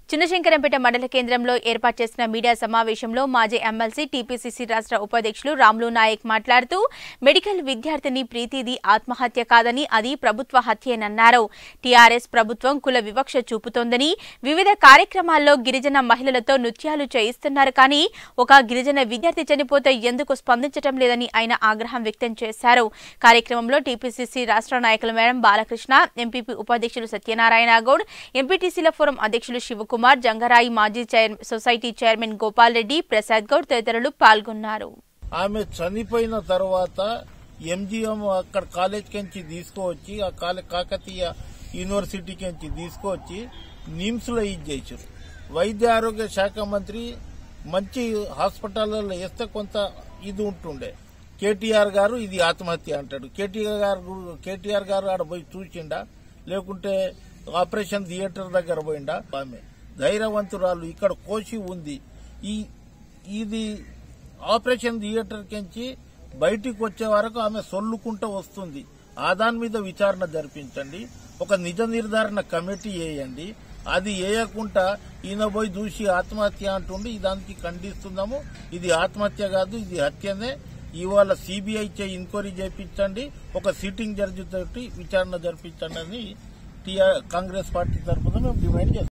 చిన్నశంకరంపేట మండల కేంద్రంలో ఏర్పాటు చేసిన మీడియా సమావేశంలో మాజీ ఎమ్మెల్సీ టీపీసీసీ రాష్ట్ర ఉపాధ్యక్షులు రాములు నాయక్ మాట్లాడుతూ మెడికల్ విద్యార్థిని ప్రీతిది ఆత్మహత్య కాదని అది ప్రభుత్వ హత్యేనన్నారు టీఆర్ఎస్ ప్రభుత్వం కుల వివక్ష చూపుతోందని వివిధ కార్యక్రమాల్లో గిరిజన మహిళలతో నృత్యాలు చేయిస్తున్నారు కానీ ఒక గిరిజన విద్యార్థి చనిపోతే ఎందుకు స్పందించటం లేదని ఆయన ఆగ్రహం వ్యక్తం చేశారు కార్యక్రమంలో టీపీసీసీ రాష్ట్ర నాయకులు మేడం బాలకృష్ణ ఎంపీపీ ఉపాధ్యక్షులు సత్యనారాయణ గౌడ్ ఎంపీటీసీల ఫోరం అధ్యక్షులు శివకుమార్ జంగరాయి మాజీ chair society chairman Gopal Reddy Prasad Goud తదితరులు పాల్గొన్నారు ఆమె చనిపోయిన తర్వాత ఎంజిఎం అక్కడ కాలేజ్ కెంచి తీసుకువచ్చి ఆ కాలేజ్ కాకతీయ యూనివర్సిటీ కెంచి తీసుకువచ్చి నిమ్స్ లో ఇది చేశారు వైద్య ఆరోగ్య శాఖ మంత్రి మంచి హాస్పిటల్లో వేస్తే కొంత ఇది ఉంటుండే కేటీఆర్ గారు ఇది ఆత్మహత్య అంటాడు కేటీఆర్ గారు కేటీఆర్ గారు ఆడ పోయి చూసిండా లేకుంటే ఆపరేషన్ థియేటర్ దగ్గర పోయిండా ఆమె ధైర్యవంతురాలు ఇక్కడ కోసి ఉంది ఈ ఇది ఆపరేషన్ థియేటర్ కించి బయటికి వచ్చే వరకు ఆమె సొల్లుకుంటూ వస్తుంది ఆ దాని మీద విచారణ జరిపించండి ఒక నిజ నిర్ధారణ కమిటీ వేయండి అది వేయకుండా ఈయన పోయి చూసి ఆత్మహత్య అంటుండి దానికి ఖండిస్తున్నాము ఇది ఆత్మహత్య కాదు ఇది హత్యనే ఇవాళ సిబిఐ చే ఎంక్వైరీ చేపించండి ఒక సిట్టింగ్ జడ్జి తోటి విచారణ జరిపించండి అని టీఆర్ కాంగ్రెస్ పార్టీ తరఫున మేము డిమాండ్ చేస్తాం